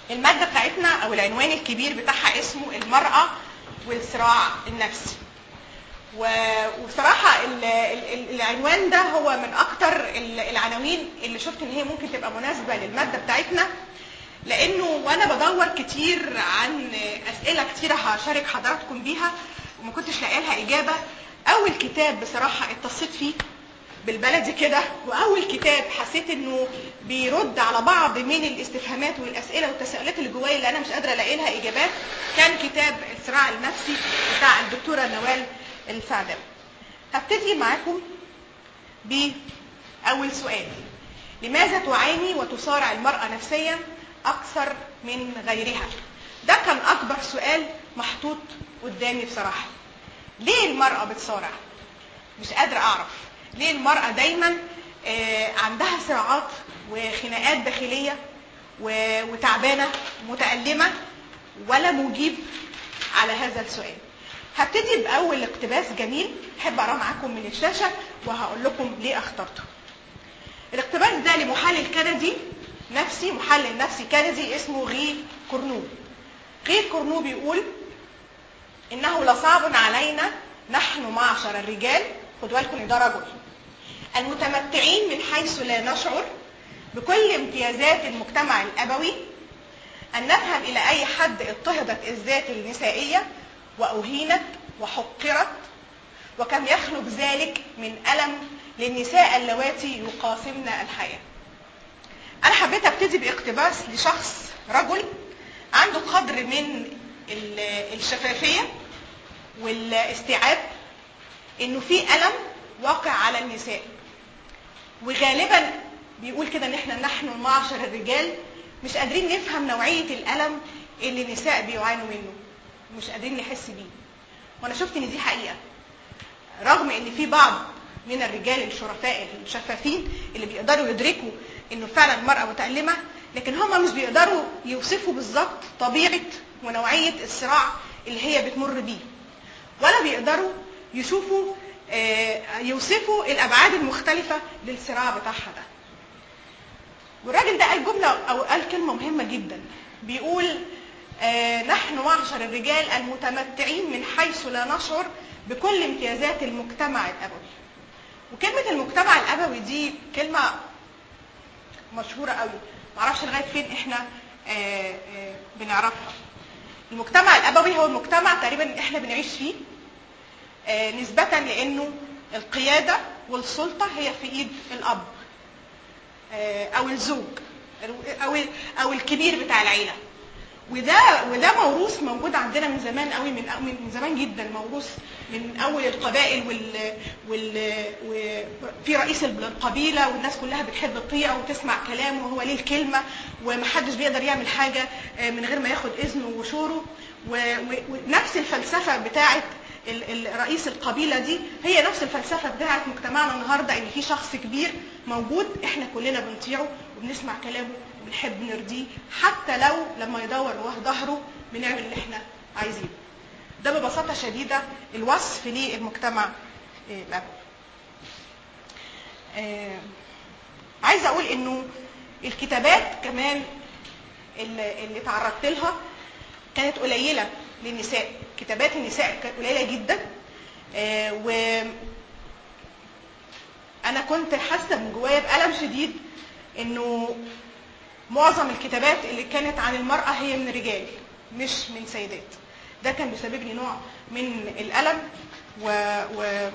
المادة بتاعتنا أو العنوان الكبير بتاعها اسمه المرأة والصراع النفسي و- وبصراحة ال- ال- العنوان ده هو من أكتر ال- العناوين اللي شفت إن هي ممكن تبقى مناسبة للمادة بتاعتنا لأنه وأنا بدور كتير عن أسئلة كتيرة هشارك حضراتكم بيها وما كنتش لاقيه لها إجابة أول كتاب بصراحة اتصيت فيه بالبلدي كده واول كتاب حسيت انه بيرد على بعض من الاستفهامات والاسئله والتساؤلات اللي جوايا اللي انا مش قادره الاقي لها اجابات كان كتاب الصراع النفسي بتاع الدكتوره نوال السعداوي هبتدي معاكم باول سؤال لماذا تعاني وتصارع المراه نفسيا اكثر من غيرها ده كان اكبر سؤال محطوط قدامي بصراحه ليه المراه بتصارع مش قادره اعرف ليه المرأة دايما آه، عندها صراعات وخناقات داخلية و- وتعبانة متألمة ولا مجيب على هذا السؤال هبتدي بأول اقتباس جميل أحب أقراه معاكم من الشاشة وهقول لكم ليه اخترته الاقتباس ده لمحلل كندي نفسي محلل نفسي كندي اسمه غي كورنو غي كورنو بيقول إنه لصعب علينا نحن معشر الرجال خدوا بالكم إن ده رجل المتمتعين من حيث لا نشعر بكل امتيازات المجتمع الأبوي أن نفهم إلى أي حد اضطهدت الذات النسائية وأهينت وحقرت وكم يخلق ذلك من ألم للنساء اللواتي يقاسمن الحياة أنا حبيت أبتدي باقتباس لشخص رجل عنده قدر من ال- الشفافية والاستيعاب إنه في ألم واقع على النساء وغالبا بيقول كده ان احنا نحن معشر الرجال مش قادرين نفهم نوعيه الالم اللي النساء بيعانوا منه مش قادرين نحس بيه وانا شفت ان دي حقيقه رغم ان في بعض من الرجال الشرفاء الشفافين اللي بيقدروا يدركوا انه فعلا المراه متالمه لكن هم مش بيقدروا يوصفوا بالظبط طبيعه ونوعيه الصراع اللي هي بتمر بيه ولا بيقدروا يشوفوا آه، يوصفوا الابعاد المختلفه للصراع بتاعها ده والراجل ده قال جمله او قال كلمه مهمه جدا بيقول آه، نحن معشر الرجال المتمتعين من حيث لا نشعر بكل امتيازات المجتمع الابوي وكلمه المجتمع الابوي دي كلمه مشهوره قوي معرفش لغايه فين احنا آه، آه، بنعرفها المجتمع الابوي هو المجتمع تقريبا احنا بنعيش فيه آه، نسبة لأنه القيادة والسلطة هي في إيد الأب آه، أو الزوج أو أو الكبير بتاع العيلة وده وده موروث موجود عندنا من زمان قوي من من زمان جدا موروث من اول القبائل وال وال وفي رئيس القبيله والناس كلها بتحب تطيعه وتسمع كلامه وهو ليه الكلمه ومحدش بيقدر يعمل حاجه آه، من غير ما ياخد اذنه وشوره و- و- ونفس الفلسفه بتاعه ال- ال- رئيس القبيله دي هي نفس الفلسفه بتاعه مجتمعنا النهارده ان في شخص كبير موجود احنا كلنا بنطيعه وبنسمع كلامه وبنحب نرضيه حتى لو لما يدور وراه ظهره بنعمل اللي احنا عايزينه. ده ببساطه شديده الوصف للمجتمع آه، الابوي. آه، عايزه اقول انه الكتابات كمان اللي, اللي تعرضت لها كانت قليله للنساء كتابات النساء كانت قليله جدا آه، و انا كنت حاسه من جوايا بالم شديد انه معظم الكتابات اللي كانت عن المراه هي من رجال مش من سيدات ده كان بيسبب لي نوع من الالم و, و...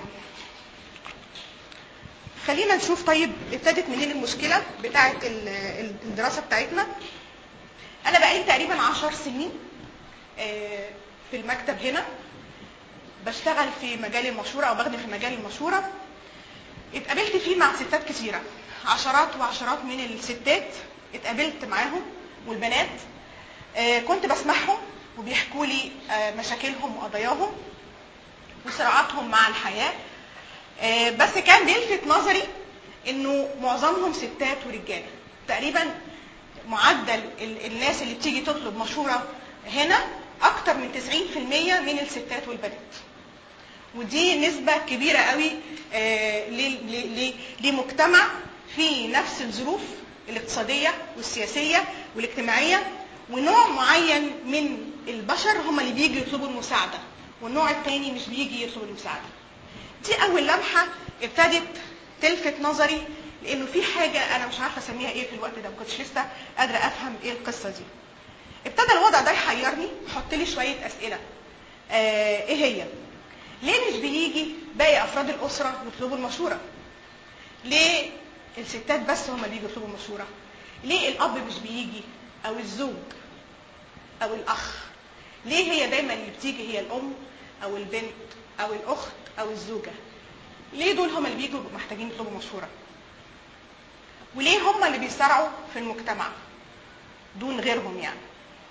خلينا نشوف طيب ابتدت منين المشكله بتاعه ال- ال- الدراسه بتاعتنا انا بقالي تقريبا عشر سنين آه، في المكتب هنا بشتغل في مجال المشورة أو بخدم في مجال المشورة اتقابلت فيه مع ستات كتيرة عشرات وعشرات من الستات اتقابلت معاهم والبنات آه، كنت بسمعهم وبيحكوا لي آه، مشاكلهم وقضاياهم وصراعاتهم مع الحياة آه، بس كان بيلفت نظري انه معظمهم ستات ورجاله تقريبا معدل ال- الناس اللي بتيجي تطلب مشوره هنا اكتر من 90% من الستات والبنات ودي نسبه كبيره قوي آه، ل- ل- ل- لمجتمع فيه نفس الظروف الاقتصاديه والسياسيه والاجتماعيه ونوع معين من البشر هم اللي بيجي يطلبوا المساعده والنوع الثاني مش بيجي يطلب المساعده دي اول لمحه ابتدت تلفت نظري لانه في حاجه انا مش عارفه اسميها ايه في الوقت ده ما كنتش لسه قادره افهم ايه القصه دي ابتدى الوضع ده يحيرني حط لي شويه اسئله آه ايه هي ليه مش بيجي باقي افراد الاسره يطلبوا المشوره ليه الستات بس هم اللي بيجوا يطلبوا المشوره ليه الاب مش بيجي او الزوج او الاخ ليه هي دايما اللي بتيجي هي الام او البنت او الاخت او الزوجه ليه دول هم اللي بيجوا محتاجين يطلبوا مشوره وليه هم اللي بيسرعوا في المجتمع دون غيرهم يعني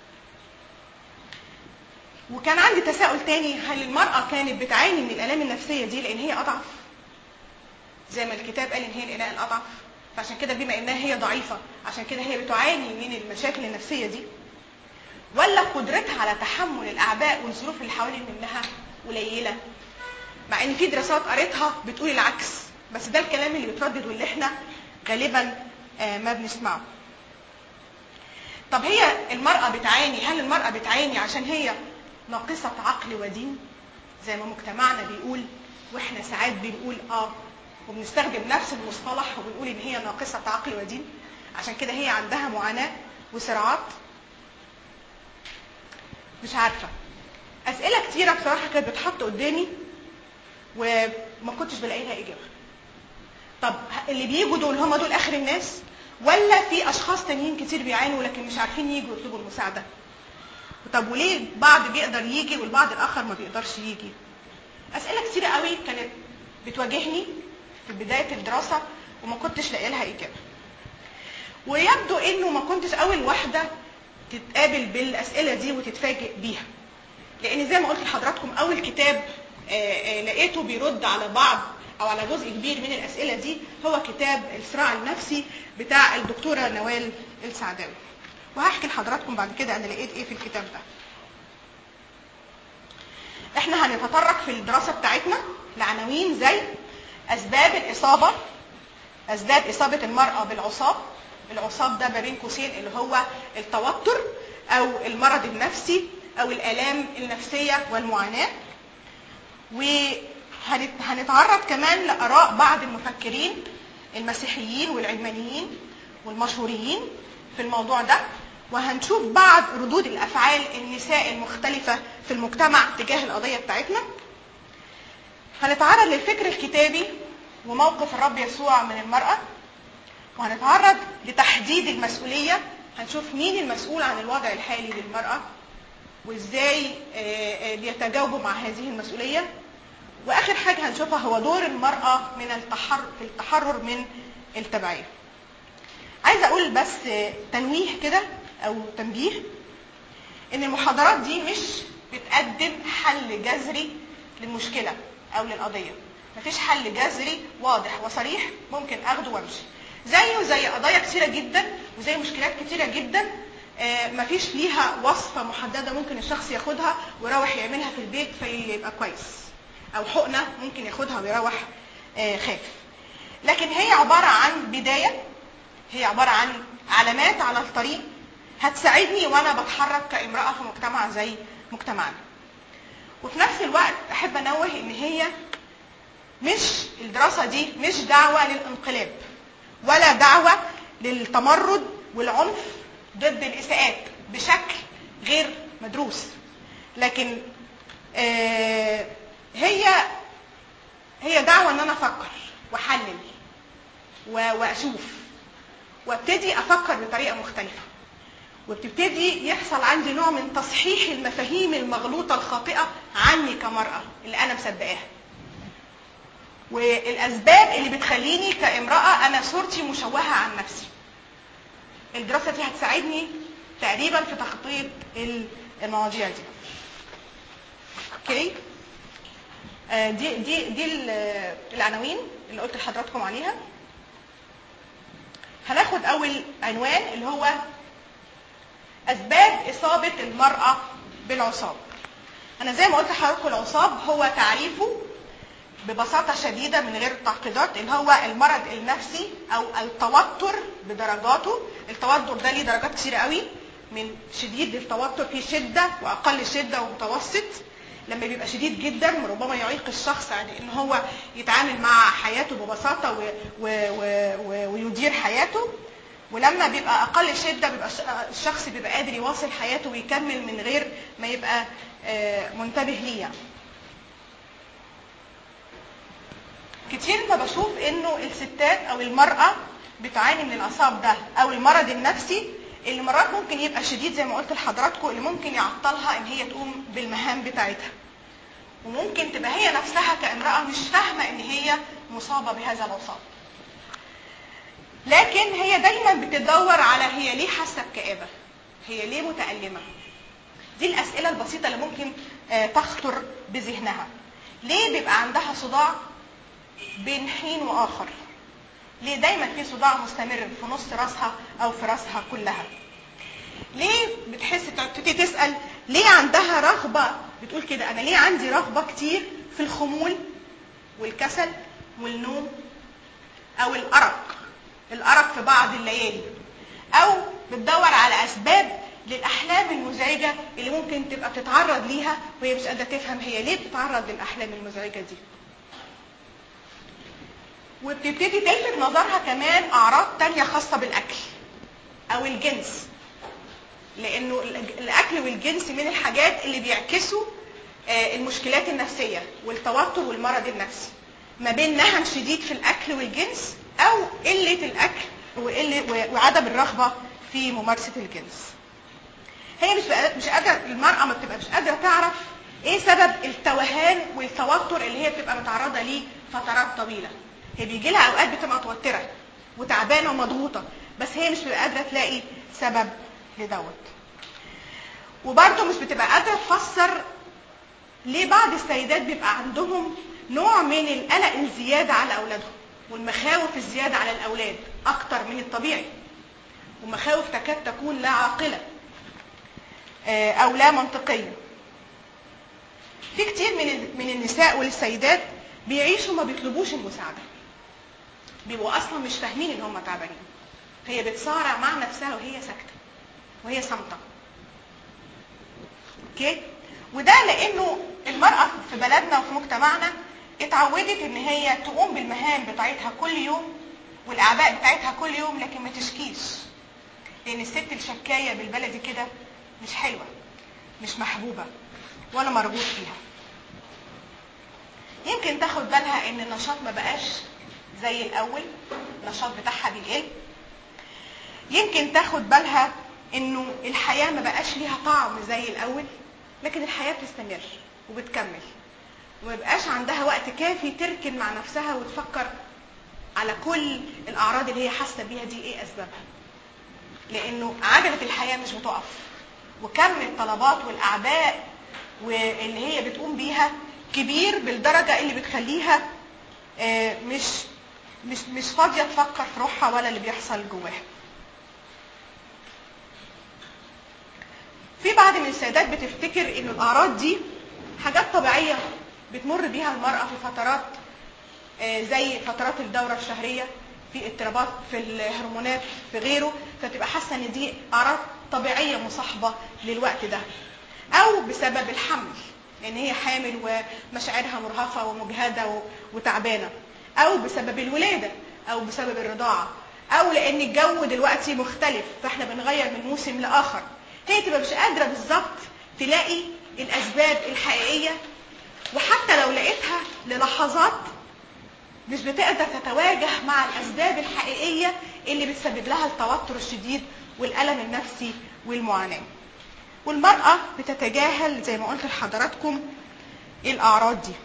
وكان عندي تساؤل تاني هل المرأة كانت بتعاني من الآلام النفسية دي لأن هي أضعف؟ زي ما الكتاب قال إن هي الإناء الأضعف فعشان كده بما إنها هي ضعيفة عشان كده هي بتعاني من المشاكل النفسية دي ولا قدرتها على تحمل الأعباء والظروف اللي حوالين منها قليلة مع إن في دراسات قريتها بتقول العكس بس ده الكلام اللي بيتردد واللي إحنا غالبا ما بنسمعه طب هي المرأة بتعاني هل المرأة بتعاني عشان هي ناقصة عقل ودين زي ما مجتمعنا بيقول واحنا ساعات بنقول اه وبنستخدم نفس المصطلح وبنقول ان هي ناقصة عقل ودين عشان كده هي عندها معاناة وصراعات مش عارفة أسئلة كتيرة بصراحة كانت بتحط قدامي وما كنتش بلاقي لها إجابة طب اللي بيجوا دول هم دول آخر الناس ولا في أشخاص تانيين كتير بيعانوا لكن مش عارفين يجوا يطلبوا المساعدة طب وليه بعض بيقدر يجي والبعض الآخر ما بيقدرش يجي أسئلة كتيرة قوي كانت بتواجهني في بداية الدراسة وما كنتش لاقي لها إجابة ويبدو إنه ما كنتش أول واحدة تتقابل بالأسئلة دي وتتفاجئ بيها لأن زي ما قلت لحضراتكم أول كتاب لقيته بيرد على بعض او على جزء كبير من الاسئله دي هو كتاب الصراع النفسي بتاع الدكتوره نوال السعداوي وهحكي لحضراتكم بعد كده انا لقيت ايه في الكتاب ده احنا هنتطرق في الدراسه بتاعتنا لعناوين زي اسباب الاصابه اسباب اصابه المراه بالعصاب العصاب ده ما بين قوسين اللي هو التوتر او المرض النفسي او الالام النفسيه والمعاناه وهنتعرض كمان لاراء بعض المفكرين المسيحيين والعلمانيين والمشهورين في الموضوع ده وهنشوف بعض ردود الافعال النساء المختلفه في المجتمع تجاه القضيه بتاعتنا هنتعرض للفكر الكتابي وموقف الرب يسوع من المراه وهنتعرض لتحديد المسؤوليه هنشوف مين المسؤول عن الوضع الحالي للمراه وازاي بيتجاوبوا مع هذه المسؤوليه واخر حاجه هنشوفها هو دور المراه من التحرر في التحرر من التبعيه عايزه اقول بس تنويه كده او تنبيه ان المحاضرات دي مش بتقدم حل جذري للمشكله او للقضيه مفيش حل جذري واضح وصريح ممكن اخده وامشي زيه زي قضايا كتيره جدا وزي مشكلات كتيره جدا مفيش ليها وصفه محدده ممكن الشخص ياخدها ويروح يعملها في البيت فيبقى كويس او حقنه ممكن ياخدها ويروح خاف لكن هي عباره عن بدايه هي عباره عن علامات على الطريق هتساعدني وانا بتحرك كامراه في مجتمع زي مجتمعنا وفي نفس الوقت احب انوه ان هي مش الدراسه دي مش دعوه للانقلاب ولا دعوه للتمرد والعنف ضد الاساءات بشكل غير مدروس لكن آه هي هي دعوه ان انا افكر واحلل واشوف وابتدي افكر بطريقه مختلفه وبتبتدي يحصل عندي نوع من تصحيح المفاهيم المغلوطه الخاطئه عني كمراه اللي انا مصدقاها والاسباب اللي بتخليني كامراه انا صورتي مشوهه عن نفسي الدراسه دي هتساعدني تقريبا في تخطيط المواضيع دي اوكي آه دي دي دي العناوين اللي قلت لحضراتكم عليها هناخد اول عنوان اللي هو اسباب اصابه المراه بالعصاب انا زي ما قلت لحضراتكم العصاب هو تعريفه ببساطه شديده من غير تعقيدات اللي هو المرض النفسي او التوتر بدرجاته التوتر ده ليه درجات كتير قوي من شديد التوتر في شده واقل شده ومتوسط لما بيبقى شديد جدا ربما يعيق الشخص عن ان هو يتعامل مع حياته ببساطه و و و و ويدير حياته ولما بيبقى اقل شده بيبقى الشخص بيبقى قادر يواصل حياته ويكمل من غير ما يبقى منتبه ليه يعني. كتير ما بشوف انه الستات او المراه بتعاني من الاعصاب ده او المرض النفسي اللي مرات ممكن يبقى شديد زي ما قلت لحضراتكم اللي ممكن يعطلها ان هي تقوم بالمهام بتاعتها وممكن تبقى هي نفسها كامراه مش فاهمه ان هي مصابه بهذا العصاب لكن هي دايما بتدور على هي ليه حاسه بكآبه هي ليه متألمة دي الأسئلة البسيطة اللي ممكن تخطر بذهنها ليه بيبقى عندها صداع بين حين وآخر ليه دايما في صداع مستمر في نص راسها أو في راسها كلها ليه بتحس تبتدي تسأل ليه عندها رغبة بتقول كده أنا ليه عندي رغبة كتير في الخمول والكسل والنوم أو الأرق الأرق في بعض الليالي أو بتدور على أسباب للأحلام المزعجة اللي ممكن تبقى بتتعرض ليها وهي مش قادرة تفهم هي ليه بتتعرض للأحلام المزعجة دي. وبتبتدي تلفت نظرها كمان أعراض تانية خاصة بالأكل أو الجنس. لأنه الأكل والجنس من الحاجات اللي بيعكسوا المشكلات النفسية والتوتر والمرض النفسي. ما بين نهم شديد في الأكل والجنس أو قلة الأكل وقلة وعدم الرغبة في ممارسة الجنس. هي مش مش قادره المراه ما بتبقى مش قادره تعرف ايه سبب التوهان والتوتر اللي هي بتبقى متعرضه ليه فترات طويله هي بيجي لها اوقات بتبقى متوتره وتعبانه ومضغوطه بس هي مش بتبقى قادره تلاقي سبب لدوت وبرده مش بتبقى قادره تفسر ليه بعض السيدات بيبقى عندهم نوع من القلق الزياده على اولادهم والمخاوف الزياده على الاولاد اكتر من الطبيعي ومخاوف تكاد تكون لا عاقله او لا منطقيه في كتير من من النساء والسيدات بيعيشوا ما بيطلبوش المساعده بيبقوا اصلا مش فاهمين ان هم تعبانين هي بتصارع مع نفسها وهي ساكته وهي صامته اوكي وده لانه المراه في بلدنا وفي مجتمعنا اتعودت ان هي تقوم بالمهام بتاعتها كل يوم والاعباء بتاعتها كل يوم لكن ما تشكيش لان الست الشكايه بالبلدي كده مش حلوه مش محبوبه ولا مرغوب فيها يمكن تاخد بالها ان النشاط ما بقاش زي الاول النشاط بتاعها بيقل يمكن تاخد بالها انه الحياه ما بقاش ليها طعم زي الاول لكن الحياه بتستمر وبتكمل وما بقاش عندها وقت كافي تركن مع نفسها وتفكر على كل الاعراض اللي هي حاسه بيها دي ايه اسبابها لانه عجله الحياه مش بتقف وكم الطلبات والاعباء واللي هي بتقوم بيها كبير بالدرجه اللي بتخليها مش مش مش فاضيه تفكر في روحها ولا اللي بيحصل جواها. في بعض من السيدات بتفتكر ان الاعراض دي حاجات طبيعيه بتمر بيها المراه في فترات زي فترات الدوره الشهريه في اضطرابات في الهرمونات في غيره فتبقى حاسه ان دي اعراض طبيعيه مصاحبه للوقت ده او بسبب الحمل لان هي حامل ومشاعرها مرهفه ومجهده وتعبانه او بسبب الولاده او بسبب الرضاعه او لان الجو دلوقتي مختلف فاحنا بنغير من موسم لاخر هي تبقى مش قادره بالظبط تلاقي الاسباب الحقيقيه وحتى لو لقيتها للحظات مش بتقدر تتواجه مع الاسباب الحقيقيه اللي بتسبب لها التوتر الشديد والالم النفسي والمعاناه والمراه بتتجاهل زي ما قلت لحضراتكم الاعراض دي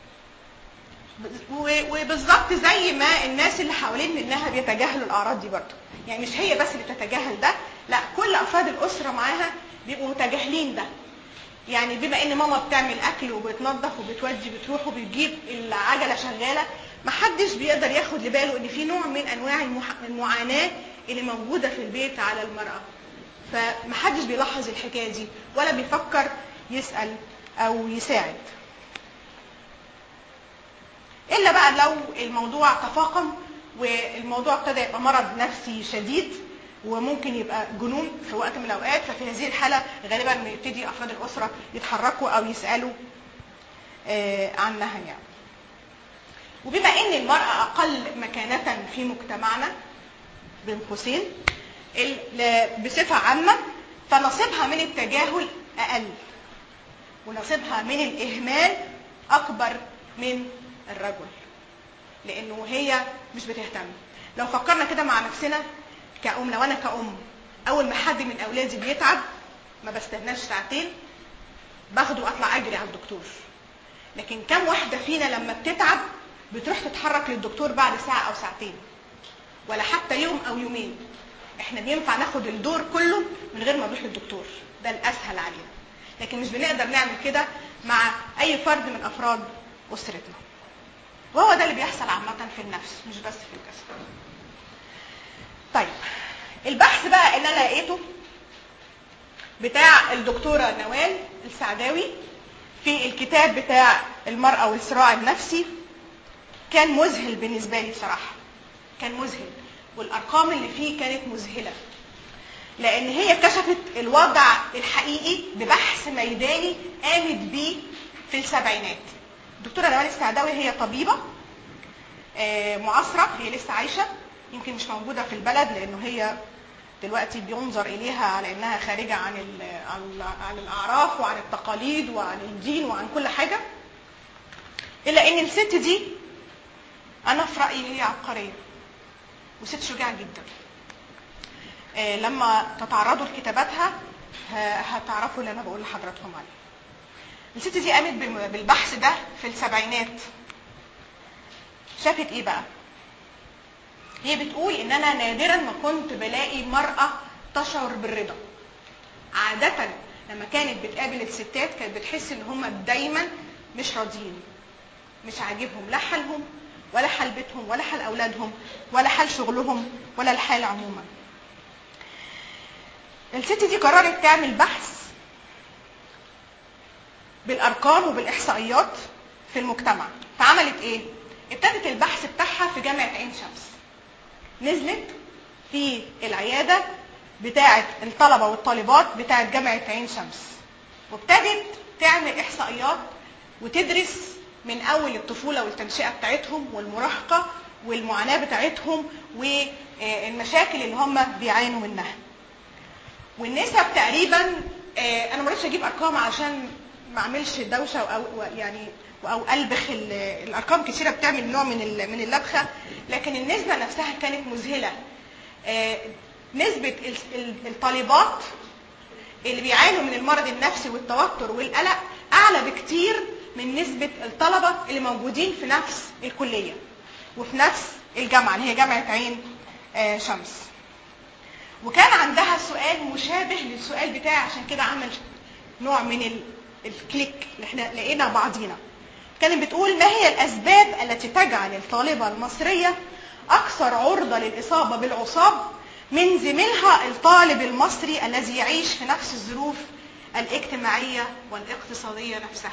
وبالظبط زي ما الناس اللي حوالين منها بيتجاهلوا الاعراض دي برضه يعني مش هي بس اللي بتتجاهل ده لا كل افراد الاسره معاها بيبقوا متجاهلين ده يعني بما ان ماما بتعمل اكل وبتنظف وبتودي بتروح وبتجيب العجله شغاله محدش بيقدر ياخد لباله ان في نوع من انواع المعاناه اللي موجوده في البيت على المراه فمحدش بيلاحظ الحكايه دي ولا بيفكر يسال او يساعد الا بقى لو الموضوع تفاقم والموضوع ابتدى يبقى مرض نفسي شديد وممكن يبقى جنون في وقت من الاوقات ففي هذه الحاله غالبا يبتدي افراد الاسره يتحركوا او يسالوا آه، عنها يعني وبما ان المراه اقل مكانه في مجتمعنا بين قوسين ال- بصفه عامه فنصيبها من التجاهل اقل ونصيبها من الاهمال اكبر من الرجل لانه هي مش بتهتم لو فكرنا كده مع نفسنا كأم لو انا كأم اول ما حد من اولادي بيتعب ما بستناش ساعتين باخده واطلع اجري على الدكتور لكن كم واحده فينا لما بتتعب بتروح تتحرك للدكتور بعد ساعه او ساعتين ولا حتى يوم او يومين احنا بينفع ناخد الدور كله من غير ما نروح للدكتور ده الاسهل علينا لكن مش بنقدر نعمل كده مع اي فرد من افراد اسرتنا وهو ده اللي بيحصل عامه في النفس مش بس في الجسد طيب البحث بقى اللي انا لقيته بتاع الدكتوره نوال السعداوي في الكتاب بتاع المراه والصراع النفسي كان مذهل بالنسبه لي بصراحه كان مذهل والارقام اللي فيه كانت مذهله لان هي كشفت الوضع الحقيقي ببحث ميداني قامت بيه في السبعينات الدكتوره نوال السعداوي هي طبيبه آه، معاصره هي لسه عايشه يمكن مش موجوده في البلد لانه هي دلوقتي بينظر اليها على انها خارجه عن ال- عن عن الاعراف وعن التقاليد وعن الدين وعن كل حاجه الا ان الست دي انا في رايي هي عبقريه وست شجاعه جدا آه، لما تتعرضوا لكتاباتها ه- هتعرفوا اللي انا بقول لحضراتكم عليه الست دي قامت بالم- بالبحث ده في السبعينات شافت ايه بقى هي بتقول ان انا نادرا ما كنت بلاقي مرأة تشعر بالرضا عادة لما كانت بتقابل الستات كانت بتحس ان هم دايما مش راضيين مش عاجبهم لا حالهم ولا حال بيتهم ولا حال اولادهم ولا حال شغلهم ولا الحال عموما الست دي قررت تعمل بحث بالارقام وبالاحصائيات في المجتمع فعملت ايه ابتدت البحث بتاعها في جامعه عين شمس نزلت في العياده بتاعه الطلبه والطالبات بتاعه جامعه عين شمس وابتدت تعمل احصائيات وتدرس من اول الطفوله والتنشئه بتاعتهم والمراهقه والمعاناه بتاعتهم والمشاكل اللي هم بيعانوا منها والنسب تقريبا آه، انا ما رضيتش اجيب ارقام عشان ما اعملش دوشه او أو- يعني او البخ ال- الارقام كثيره بتعمل نوع من ال- من اللبخه لكن النسبه نفسها كانت مذهله آه، نسبه ال- ال- الطالبات اللي بيعانوا من المرض النفسي والتوتر والقلق اعلى بكتير من نسبه الطلبه اللي موجودين في نفس الكليه وفي نفس الجامعه اللي هي جامعه عين آه، شمس وكان عندها سؤال مشابه للسؤال بتاعي عشان كده عمل نوع من ال- الكليك اللي احنا لقينا بعضينا كانت بتقول ما هي الاسباب التي تجعل الطالبه المصريه اكثر عرضه للاصابه بالعصاب من زميلها الطالب المصري الذي يعيش في نفس الظروف الاجتماعيه والاقتصاديه نفسها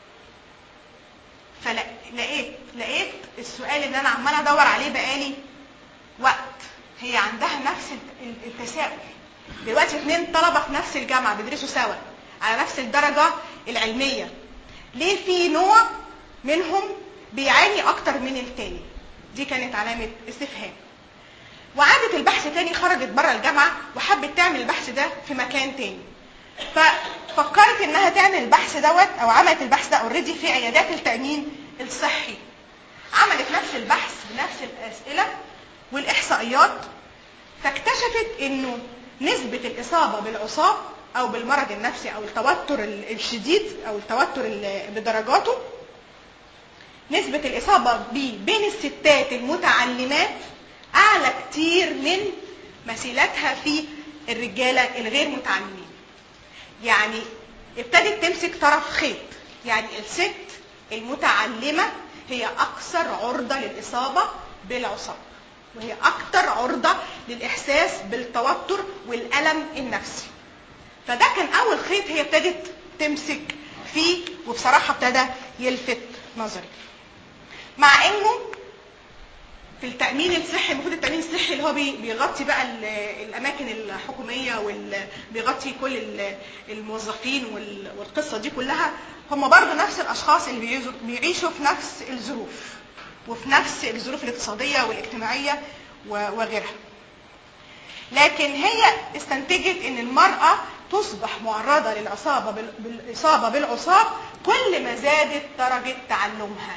فلقيت لقيت السؤال اللي انا عماله ادور عليه بقالي وقت هي عندها نفس الت- التساؤل دلوقتي اتنين طلبه في نفس الجامعه بيدرسوا سوا على نفس الدرجه العلميه ليه في نوع منهم بيعاني اكتر من التاني دي كانت علامه استفهام وعادت البحث تاني خرجت بره الجامعه وحبت تعمل البحث ده في مكان تاني ففكرت انها تعمل البحث دوت او عملت البحث ده اوريدي في عيادات التامين الصحي عملت نفس البحث بنفس الاسئله والاحصائيات فاكتشفت انه نسبه الاصابه بالعصاب او بالمرض النفسي او التوتر ال- الشديد او التوتر ال- بدرجاته نسبة الإصابة بيه بين الستات المتعلمات أعلى كتير من مثيلاتها في الرجالة الغير متعلمين. يعني ابتدت تمسك طرف خيط، يعني الست المتعلمة هي أكثر عرضة للإصابة بالعصاب. وهي أكثر عرضة للإحساس بالتوتر والألم النفسي. فده كان أول خيط هي ابتدت تمسك فيه وبصراحة ابتدى يلفت نظري. مع انه في التامين الصحي المفروض التامين الصحي اللي هو بي- بيغطي بقى ال- الاماكن الحكوميه وبيغطي كل ال- الموظفين وال- والقصه دي كلها هم برضو نفس الاشخاص اللي بيعيشوا- بيعيشوا في نفس الظروف وفي نفس الظروف الاقتصاديه والاجتماعيه و- وغيرها لكن هي استنتجت ان المراه تصبح معرضه للاصابه بال- بالاصابه بالعصاب كل ما زادت درجه تعلمها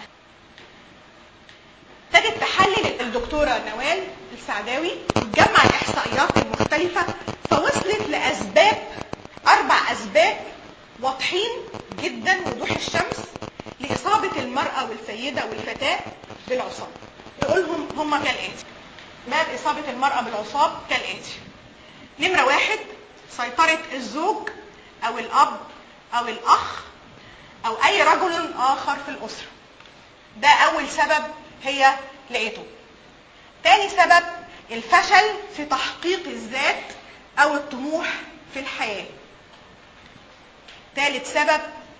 ابتدت تحلل الدكتورة نوال السعداوي وتجمع الإحصائيات المختلفة فوصلت لأسباب أربع أسباب واضحين جدا وضوح الشمس لإصابة المرأة والسيدة والفتاة بالعصاب نقولهم هما كالآتي باب إصابة المرأة بالعصاب كالآتي نمرة واحد سيطرة الزوج أو الأب أو الأخ أو أي رجل آخر في الأسرة ده أول سبب هي لقيته تاني سبب الفشل في تحقيق الذات أو الطموح في الحياة ثالث سبب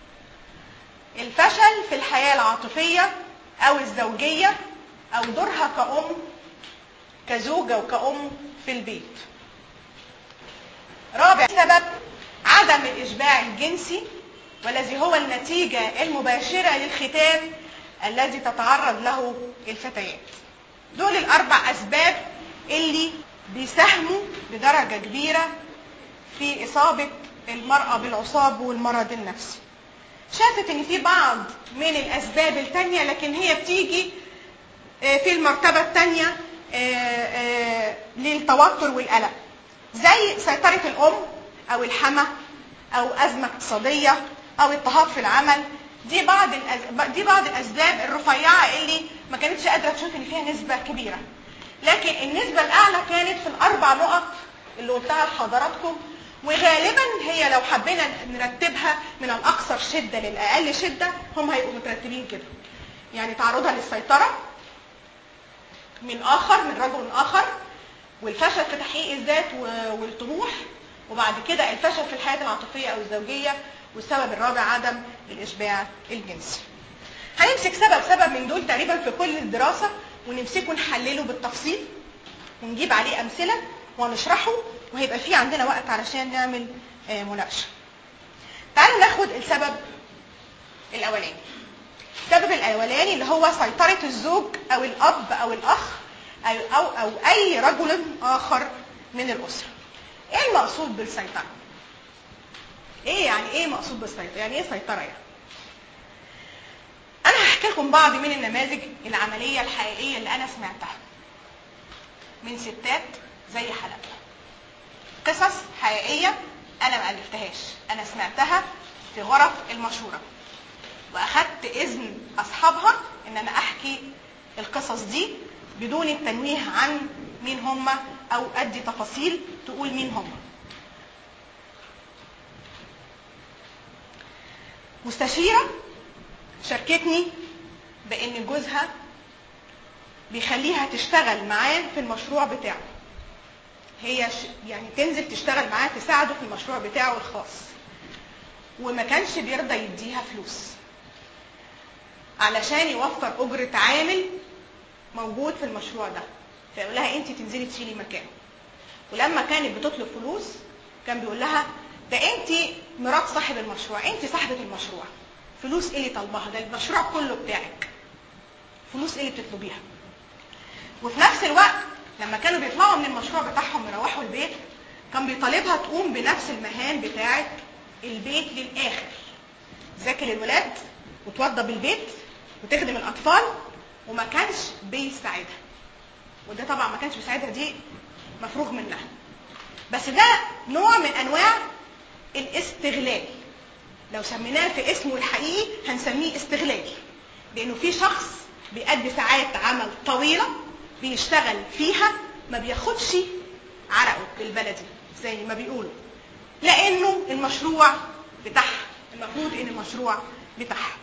الفشل في الحياة العاطفية أو الزوجية أو دورها كأم كزوجة وكأم في البيت رابع سبب عدم الإشباع الجنسي والذي هو النتيجة المباشرة للختان الذي تتعرض له الفتيات دول الأربع أسباب اللي بيساهموا بدرجة كبيرة في إصابة المرأة بالعصاب والمرض النفسي شافت ان في بعض من الاسباب التانية لكن هي بتيجي آه، في المرتبة التانية آه، آه، للتوتر والقلق زي سيطرة الأم أو الحمى أو أزمة اقتصادية أو اضطهاد في العمل دي بعض الأز... دي بعض الأسباب الرفيعة اللي ما كانتش قادرة تشوف إن فيها نسبة كبيرة لكن النسبة الأعلى كانت في الأربع نقط اللي قلتها لحضراتكم وغالبا هي لو حبينا نرتبها من الأكثر شدة للأقل شدة هم هيبقوا مترتبين كده يعني تعرضها للسيطرة من آخر من رجل آخر والفشل في تحقيق الذات و- والطموح وبعد كده الفشل في الحياة العاطفية أو الزوجية والسبب الرابع عدم الإشباع الجنسي هنمسك سبب سبب من دول تقريبا في كل الدراسة ونمسكه نحلله بالتفصيل ونجيب عليه أمثلة ونشرحه وهيبقى في عندنا وقت علشان نعمل آه، مناقشة تعالوا ناخد السبب الأولاني السبب الأولاني اللي هو سيطرة الزوج أو الأب أو الأخ أو, أو, أو أي رجل آخر من الأسرة إيه المقصود بالسيطرة؟ إيه يعني إيه مقصود بالسيطرة؟ يعني إيه سيطرة يعني؟ أنا هحكي لكم بعض من النماذج العملية الحقيقية اللي أنا سمعتها من ستات زي حلقة قصص حقيقية أنا ما ألفتهاش أنا سمعتها في غرف المشورة واخدت اذن اصحابها ان انا احكي القصص دي بدون التنويه عن مين هم او ادي تفاصيل تقول مين هم مستشيره شاركتني بان جوزها بيخليها تشتغل معاه في المشروع بتاعه هي ش- يعني تنزل تشتغل معاه تساعده في المشروع بتاعه الخاص وما كانش بيرضى يديها فلوس علشان يوفر أجرة عامل موجود في المشروع ده فيقول لها انت تنزلي تشيلي مكانه ولما كانت بتطلب فلوس كان بيقول لها ده انت مرات صاحب المشروع انت صاحبة المشروع فلوس ايه اللي طالباها ده المشروع كله بتاعك فلوس ايه اللي بتطلبيها وفي نفس الوقت لما كانوا بيطلعوا من المشروع بتاعهم يروحوا البيت كان بيطالبها تقوم بنفس المهام بتاعه البيت للاخر تذاكر الولاد وتوضب البيت وتخدم الاطفال وما كانش بيساعدها وده طبعا ما كانش بيساعدها دي مفروغ منها بس ده نوع من انواع الاستغلال لو سميناه في اسمه الحقيقي هنسميه استغلال لانه في شخص بيأدي ساعات عمل طويله بيشتغل فيها ما بياخدش عرقه بالبلدي زي ما بيقولوا لانه المشروع بتاعها المفروض ان المشروع بتاعها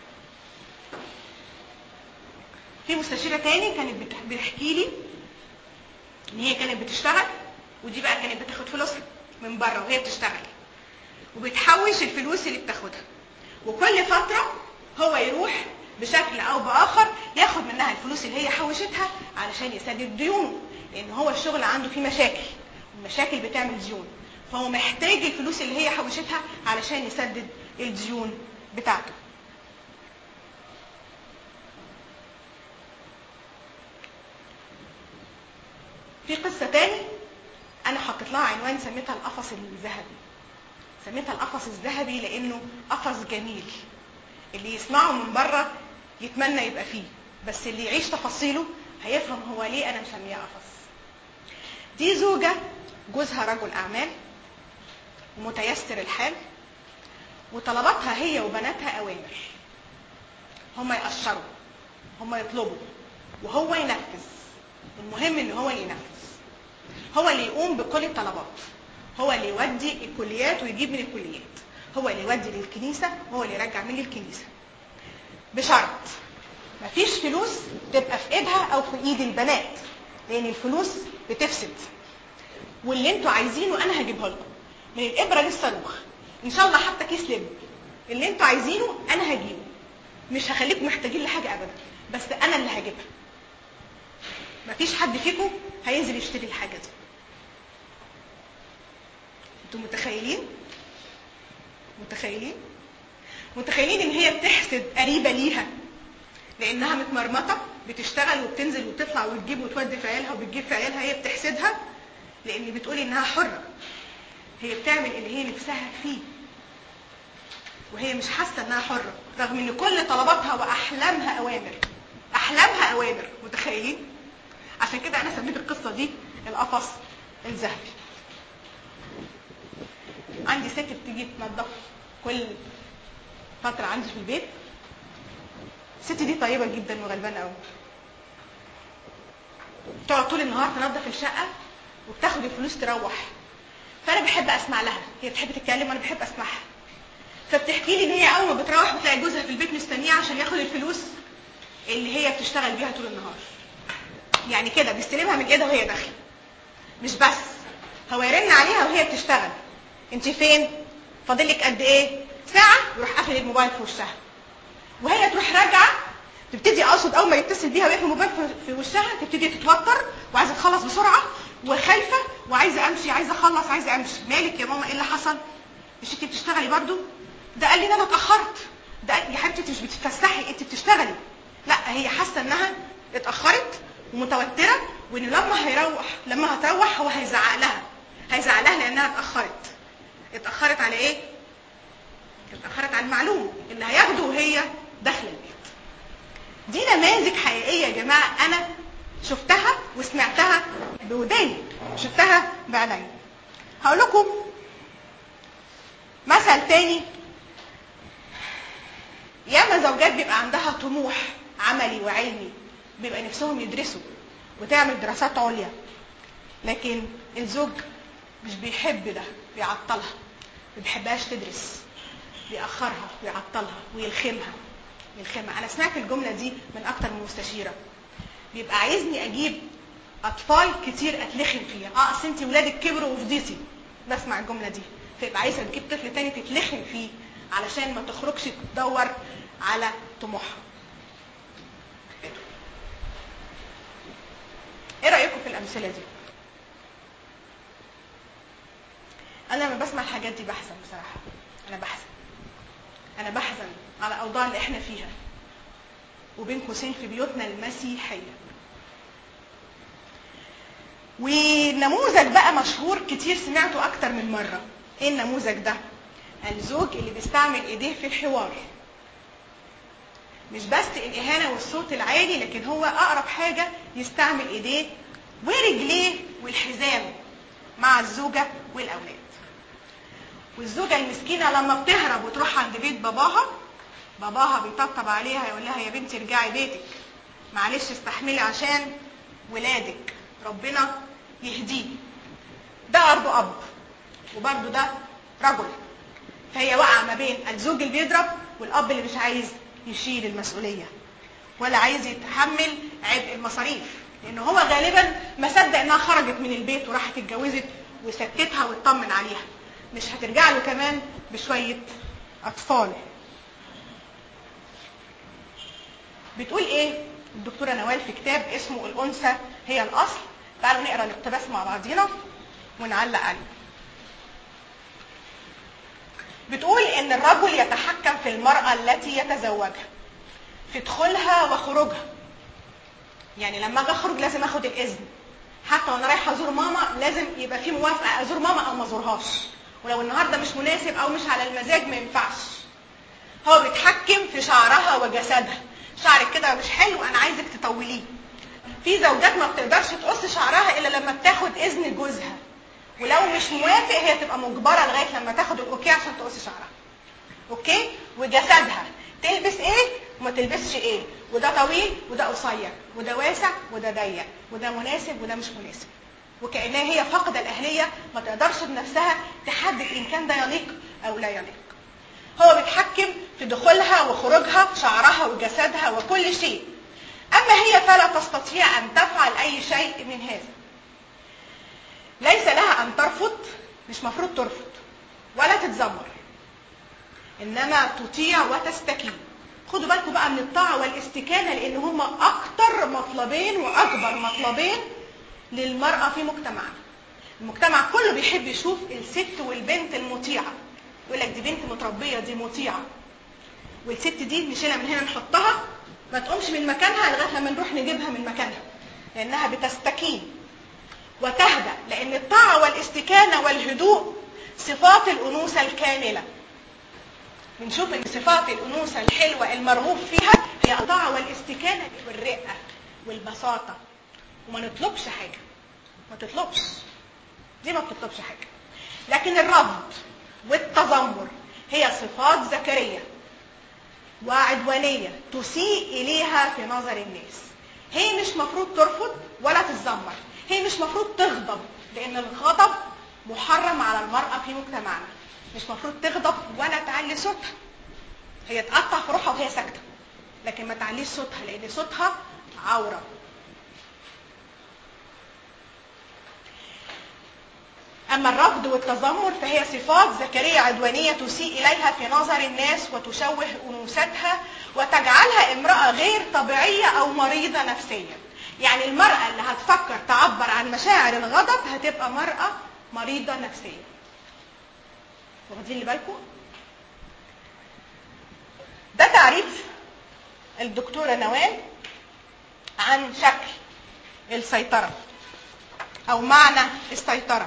في مستشيره تاني كانت بتح- بتحكي لي ان هي كانت بتشتغل ودي بقى كانت بتاخد فلوسها من بره وهي بتشتغل وبتحوش الفلوس اللي بتاخدها وكل فتره هو يروح بشكل او باخر ياخد منها الفلوس اللي هي حوشتها علشان يسدد ديونه لان هو الشغل عنده فيه مشاكل المشاكل بتعمل ديون فهو محتاج الفلوس اللي هي حوشتها علشان يسدد الديون بتاعته في قصة تاني أنا حطيت لها عنوان سميتها القفص الذهبي سميتها القفص الذهبي لأنه قفص جميل اللي يسمعه من بره يتمنى يبقى فيه بس اللي يعيش تفاصيله هيفهم هو ليه أنا مسميها قفص دي زوجة جوزها رجل أعمال ومتيسر الحال وطلباتها هي وبناتها أوامر هم يقشروا هم يطلبوا وهو ينفذ المهم ان هو اللي ينفذ هو اللي يقوم بكل الطلبات هو اللي يودي الكليات ويجيب من الكليات هو اللي يودي للكنيسه هو اللي يرجع من الكنيسه بشرط مفيش فلوس تبقى في ايدها او في ايد البنات لان الفلوس بتفسد واللي انتوا عايزينه انا هجيبه لكم من الابره للصاروخ ان شاء الله حتى كيس لب اللي انتوا عايزينه انا هجيبه مش هخليكم محتاجين لحاجه ابدا بس انا اللي هجيبها مفيش حد فيكم هينزل يشتري الحاجه دي انتوا متخيلين متخيلين متخيلين ان هي بتحسد قريبه ليها لانها متمرمطه بتشتغل وبتنزل وتطلع وتجيب وتودي في عيالها وبتجيب في عيالها هي بتحسدها لان بتقول انها حره هي بتعمل اللي هي نفسها فيه وهي مش حاسه انها حره رغم ان كل طلباتها واحلامها اوامر احلامها اوامر متخيلين عشان كده انا سميت القصه دي القفص الذهبي عندي ست بتيجي تنظف كل فتره عندي في البيت الست دي طيبه جدا وغلبانه قوي تقعد طول النهار تنظف الشقه وبتاخد الفلوس تروح فانا بحب اسمع لها هي بتحب تتكلم وانا بحب اسمعها فبتحكي لي ان هي اول ما بتروح بتلاقي جوزها في البيت مستنيه عشان ياخد الفلوس اللي هي بتشتغل بيها طول النهار يعني كده بيستلمها من ايدها وهي داخله مش بس هو يرن عليها وهي بتشتغل انت فين فاضلك قد ايه ساعه يروح قافل الموبايل في وشها وهي تروح راجعه تبتدي اقصد اول ما يتصل بيها ويقفل الموبايل في وشها تبتدي تتوتر وعايزه تخلص بسرعه وخايفه وعايزه امشي عايزه اخلص عايزه امشي مالك يا ماما ايه اللي حصل مش انت بتشتغلي برضو ده قال لي ان انا اتاخرت ده قال يا حبيبتي انت مش بتتفسحي انت بتشتغلي لا هي حاسه انها اتاخرت ومتوتره وان لما هيروح لما هتروح هو هيزعق لها هيزعق لها لانها اتاخرت اتاخرت على ايه اتاخرت على المعلومه اللي هياخده وهي داخله البيت دي نماذج حقيقيه يا جماعه انا شفتها وسمعتها بوداني شفتها بعيني هقول لكم مثل تاني ياما زوجات بيبقى عندها طموح عملي وعلمي بيبقى نفسهم يدرسوا وتعمل دراسات عليا لكن الزوج مش بيحب ده بيعطلها ما بيحبهاش تدرس بيأخرها ويعطلها ويلخمها يلخمها انا سمعت الجمله دي من اكتر من مستشيره بيبقى عايزني اجيب اطفال كتير اتلخم فيها اه اصل انت ولادك كبروا وفضيتي بسمع الجمله دي فيبقى عايزه تجيب طفل تاني تتلخم فيه علشان ما تخرجش تدور على طموحها ايه رايكم في الامثله دي انا لما بسمع الحاجات دي بحزن بصراحه انا بحزن انا بحزن على الاوضاع اللي احنا فيها وبين قوسين في بيوتنا المسيحيه ونموذج بقى مشهور كتير سمعته اكتر من مره ايه النموذج ده الزوج اللي بيستعمل ايديه في الحوار مش بس الاهانه والصوت العالي لكن هو اقرب حاجه يستعمل ايديه ورجليه والحزام مع الزوجه والاولاد والزوجه المسكينه لما بتهرب وتروح عند بيت باباها باباها بيطبطب عليها يقول لها يا بنتي ارجعي بيتك معلش استحملي عشان ولادك ربنا يهديه ده برضه اب وبرضه ده رجل فهي واقعه ما بين الزوج اللي بيضرب والاب اللي مش عايز يشيل المسؤوليه ولا عايز يتحمل عبء المصاريف لان هو غالبا ما صدق انها خرجت من البيت وراحت اتجوزت وسكتها واطمن عليها مش هترجع له كمان بشويه اطفال بتقول ايه الدكتوره نوال في كتاب اسمه الانثى هي الاصل تعالوا نقرا الاقتباس مع بعضينا ونعلق عليه بتقول ان الرجل يتحكم في المراه التي يتزوجها في دخولها وخروجها يعني لما اجي اخرج لازم اخد الاذن حتى وانا رايحه ازور ماما لازم يبقى في موافقه ازور ماما او ما ازورهاش ولو النهارده مش مناسب او مش على المزاج ما ينفعش هو بيتحكم في شعرها وجسدها شعرك كده مش حلو انا عايزك تطوليه في زوجات ما بتقدرش تقص شعرها الا لما بتاخد اذن جوزها ولو مش موافق هي تبقى مجبره لغايه لما تاخد الاوكي عشان تقص شعرها اوكي وجسدها تلبس ايه وما تلبسش ايه وده طويل وده قصير وده واسع وده ضيق وده مناسب وده مش مناسب وكانها هي فاقده الاهليه ما تقدرش بنفسها تحدد ان كان ده يليق او لا يليق هو بيتحكم في دخولها وخروجها شعرها وجسدها وكل شيء اما هي فلا تستطيع ان تفعل اي شيء من هذا ليس لها ان ترفض مش مفروض ترفض ولا تتذمر انما تطيع وتستكين خدوا بالكم بقى من الطاعه والاستكانه لان هما اكتر مطلبين واكبر مطلبين للمراه في مجتمعنا المجتمع كله بيحب يشوف الست والبنت المطيعه يقول لك دي بنت متربيه دي مطيعه والست دي نشيلها من هنا نحطها ما تقومش من مكانها لغايه لما نروح نجيبها من مكانها لانها بتستكين وتهدأ لان الطاعه والاستكانه والهدوء صفات الانوثه الكامله بنشوف ان صفات الانوثه الحلوه المرغوب فيها هي الطاعه والاستكانه والرقه والبساطه وما نطلبش حاجه ما تطلبش دي ما بتطلبش حاجه لكن الرفض والتذمر هي صفات ذكريه وعدوانيه تسيء اليها في نظر الناس هي مش مفروض ترفض ولا تتذمر هي مش مفروض تغضب لان الغضب محرم على المراه في مجتمعنا مش مفروض تغضب ولا تعلي صوتها هي تقطع في روحها وهي ساكته لكن ما تعليش صوتها لان صوتها عوره أما الرفض والتذمر فهي صفات ذكرية عدوانية تسيء إليها في نظر الناس وتشوه أنوثتها وتجعلها امرأة غير طبيعية أو مريضة نفسيا يعني المرأة اللي هتفكر تعبر عن مشاعر الغضب هتبقى مرأة مريضة نفسيا واخدين اللي بالكم ده تعريف الدكتورة نوال عن شكل السيطرة أو معنى السيطرة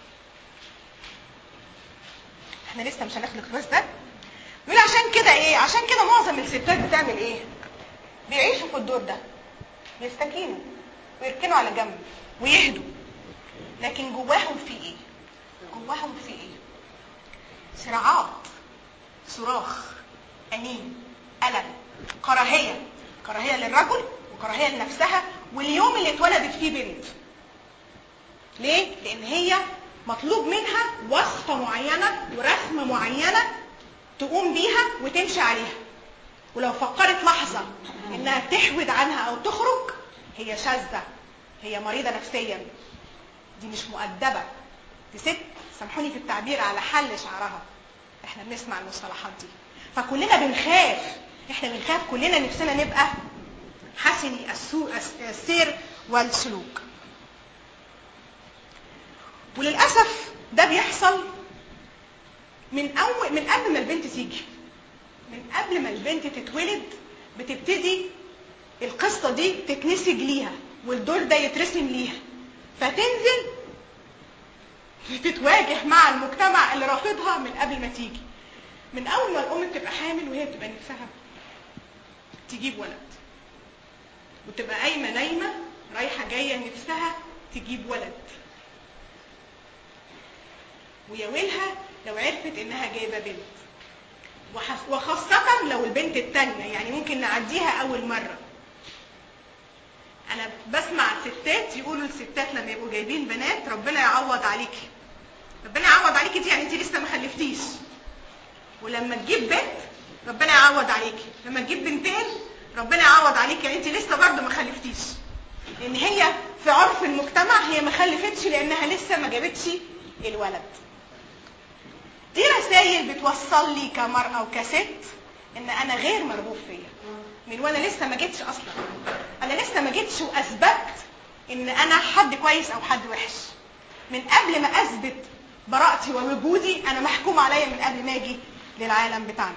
احنا لسه مش هناخد الاقتباس ده يقول عشان كده ايه عشان كده معظم الستات بتعمل ايه بيعيشوا في الدور ده بيستكينوا ويركنوا على جنب ويهدوا لكن جواهم في ايه جواهم في ايه صراعات صراخ انين الم كراهيه كراهيه للرجل وكراهيه لنفسها واليوم اللي اتولدت فيه بنت ليه لان هي مطلوب منها وصفة معينة ورسمة معينة تقوم بيها وتمشي عليها ولو فكرت لحظة انها تحود عنها او تخرج هي شاذة هي مريضة نفسيا دي مش مؤدبة دي ست سامحوني في التعبير على حل شعرها احنا بنسمع المصطلحات دي فكلنا بنخاف احنا بنخاف كلنا نفسنا نبقى حسني السير والسلوك وللاسف ده بيحصل من اول من قبل ما البنت تيجي من قبل ما البنت تتولد بتبتدي القصه دي تتنسج ليها والدور ده يترسم ليها فتنزل تتواجه مع المجتمع اللي رافضها من قبل ما تيجي من اول ما الام بتبقى حامل وهي بتبقى نفسها تجيب ولد وتبقى قايمه نايمه رايحه جايه نفسها تجيب ولد ويا ويلها لو عرفت انها جايبه بنت وخاصة لو البنت التانية يعني ممكن نعديها أول مرة أنا بسمع الستات يقولوا الستات لما يبقوا جايبين بنات ربنا يعوض عليكي ربنا يعوض عليكي دي يعني أنت لسه ما خلفتيش ولما تجيب بنت ربنا يعوض عليكي لما تجيب بنتين ربنا يعوض عليكي يعني أنت لسه برضه ما خلفتيش لأن هي في عرف المجتمع هي ما خلفتش لأنها لسه ما جابتش الولد دي رسائل بتوصل لي كمرأة وكست ان انا غير مرغوب فيا من وانا لسه ما جيتش اصلا انا لسه ما جيتش واثبت ان انا حد كويس او حد وحش من قبل ما اثبت براءتي ووجودي انا محكوم عليا من قبل ما اجي للعالم بتاعنا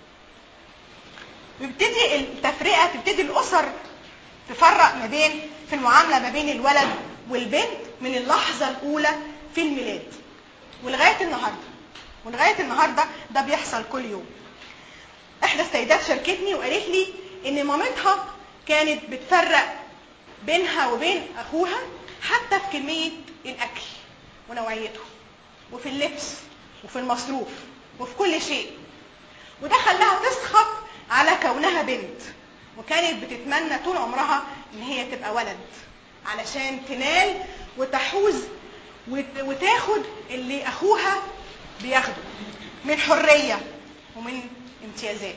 ويبتدي التفرقه تبتدي الاسر تفرق ما بين في المعامله ما بين الولد والبنت من اللحظه الاولى في الميلاد ولغايه النهارده ولغايه النهارده ده بيحصل كل يوم احدى السيدات شاركتني وقالت لي ان مامتها كانت بتفرق بينها وبين اخوها حتى في كميه الاكل ونوعيته وفي اللبس وفي المصروف وفي كل شيء وده خلاها تسخط على كونها بنت وكانت بتتمنى طول عمرها ان هي تبقى ولد علشان تنال وتحوز وتاخد اللي اخوها بياخده من حريه ومن امتيازات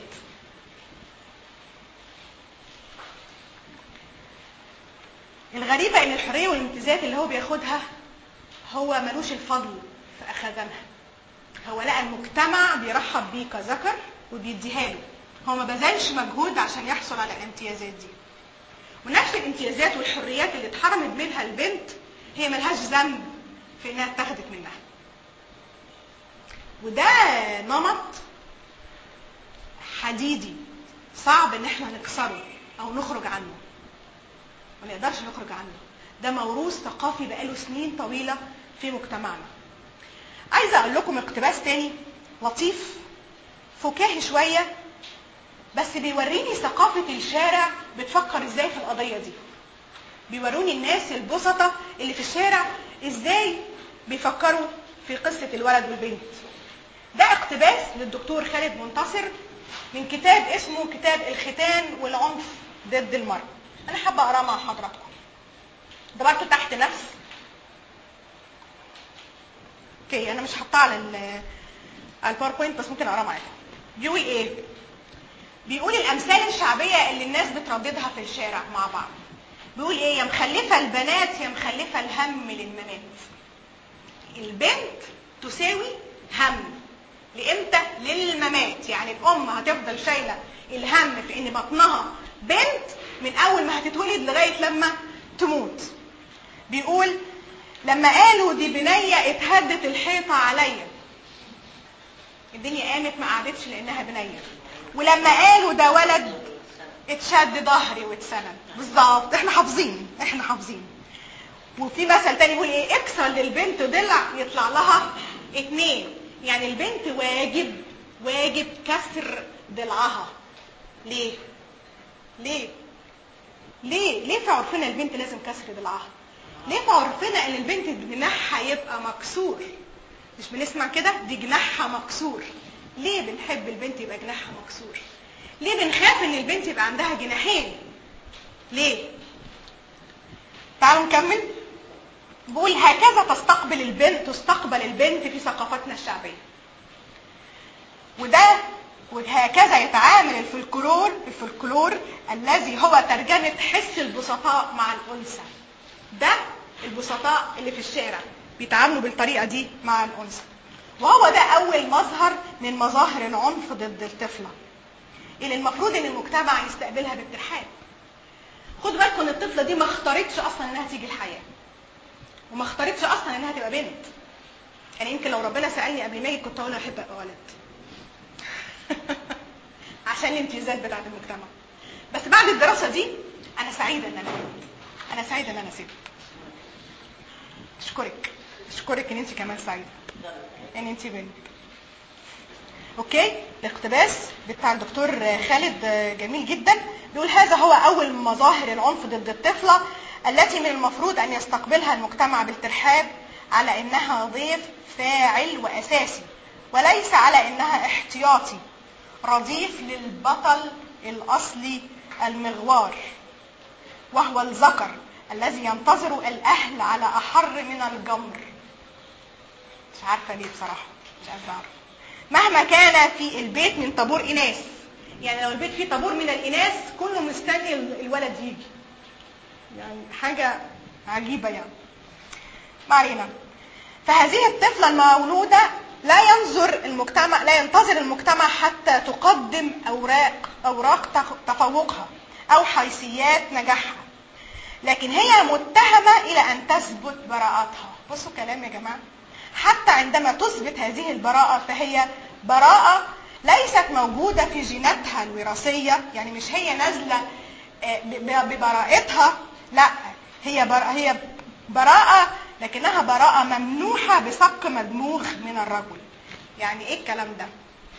الغريبة ان الحرية والامتيازات اللي هو بياخدها هو ملوش الفضل في اخذانها هو لقى المجتمع بيرحب بيه كذكر وبيديها له هو ما بذلش مجهود عشان يحصل على الامتيازات دي ونفس الامتيازات والحريات اللي اتحرمت منها البنت هي ملهاش ذنب في انها اتخذت منها وده نمط حديدي صعب ان احنا نكسره او نخرج عنه ما نقدرش نخرج عنه ده موروث ثقافي بقاله سنين طويله في مجتمعنا عايزه اقول لكم اقتباس تاني لطيف فكاهي شويه بس بيوريني ثقافه الشارع بتفكر ازاي في القضيه دي بيوروني الناس البسطه اللي في الشارع ازاي بيفكروا في قصه الولد والبنت ده اقتباس للدكتور خالد منتصر من كتاب اسمه كتاب الختان والعنف ضد المرأة انا حابه اقراه مع حضراتكم ده برضه تحت نفس اوكي انا مش حاطاه على على الباوربوينت بس ممكن اقراه معاكم بيقول ايه بيقول الامثال الشعبيه اللي الناس بترددها في الشارع مع بعض بيقول ايه يا مخلفه البنات يا مخلفه الهم للممات البنت تساوي هم لامتى للممات يعني الام هتفضل شايله الهم في ان بطنها بنت من اول ما هتتولد لغايه لما تموت بيقول لما قالوا دي بنيه اتهدت الحيطه عليا الدنيا قامت ما قعدتش لانها بنيه ولما قالوا ده ولد اتشد ظهري واتسند بالظبط احنا حافظين احنا حافظين وفي مثل تاني يقول ايه اكسر للبنت ضلع يطلع لها اتنين يعني البنت واجب واجب كسر ضلعها ليه ليه ليه ليه في عرفنا البنت لازم كسر ضلعها ليه في عرفنا ان البنت جناحها يبقى مكسور مش بنسمع كده دي جناحها مكسور ليه بنحب البنت يبقى جناحها مكسور ليه بنخاف ان البنت يبقى عندها جناحين ليه تعالوا نكمل بقول هكذا تستقبل البنت تستقبل البنت في ثقافتنا الشعبيه وده وهكذا يتعامل الفلكلور الفلكلور الذي هو ترجمة حس البسطاء مع الأنثى ده البسطاء اللي في الشارع بيتعاملوا بالطريقة دي مع الأنثى وهو ده أول مظهر من مظاهر العنف ضد الطفلة اللي المفروض إن المجتمع يستقبلها باتحاد خدوا بالكم إن الطفلة دي ما اختارتش أصلا إنها تيجي الحياة وما اختارتش أصلا إنها تبقى بنت يعني يمكن لو ربنا سألني قبل ما يجي كنت أقول أحب أبقى ولد عشان الامتيازات بتاعت المجتمع بس بعد الدراسه دي انا سعيده ان انا بنت انا سعيده ان انا ست اشكرك اشكرك ان انت كمان سعيده ان انت بنت اوكي الاقتباس بتاع الدكتور خالد جميل جدا بيقول هذا هو اول مظاهر العنف ضد الطفله التي من المفروض ان يستقبلها المجتمع بالترحاب على انها ضيف فاعل واساسي وليس على انها احتياطي رديف للبطل الاصلي المغوار وهو الذكر الذي ينتظر الاهل على احر من الجمر مش عارفه ليه بصراحه مش عارفه اعرف مهما كان في البيت من طابور اناث يعني لو البيت فيه طابور من الاناث كله مستني الولد يجي يعني حاجه عجيبه يعني ما علينا فهذه الطفله المولوده لا ينظر المجتمع لا ينتظر المجتمع حتى تقدم اوراق اوراق تفوقها او حيثيات نجاحها لكن هي متهمه الى ان تثبت براءتها بصوا كلام يا جماعه حتى عندما تثبت هذه البراءه فهي براءه ليست موجوده في جيناتها الوراثيه يعني مش هي نازله ببراءتها لا هي هي براءه لكنها براءه ممنوحه بصك مدموغ من الرجل يعني ايه الكلام ده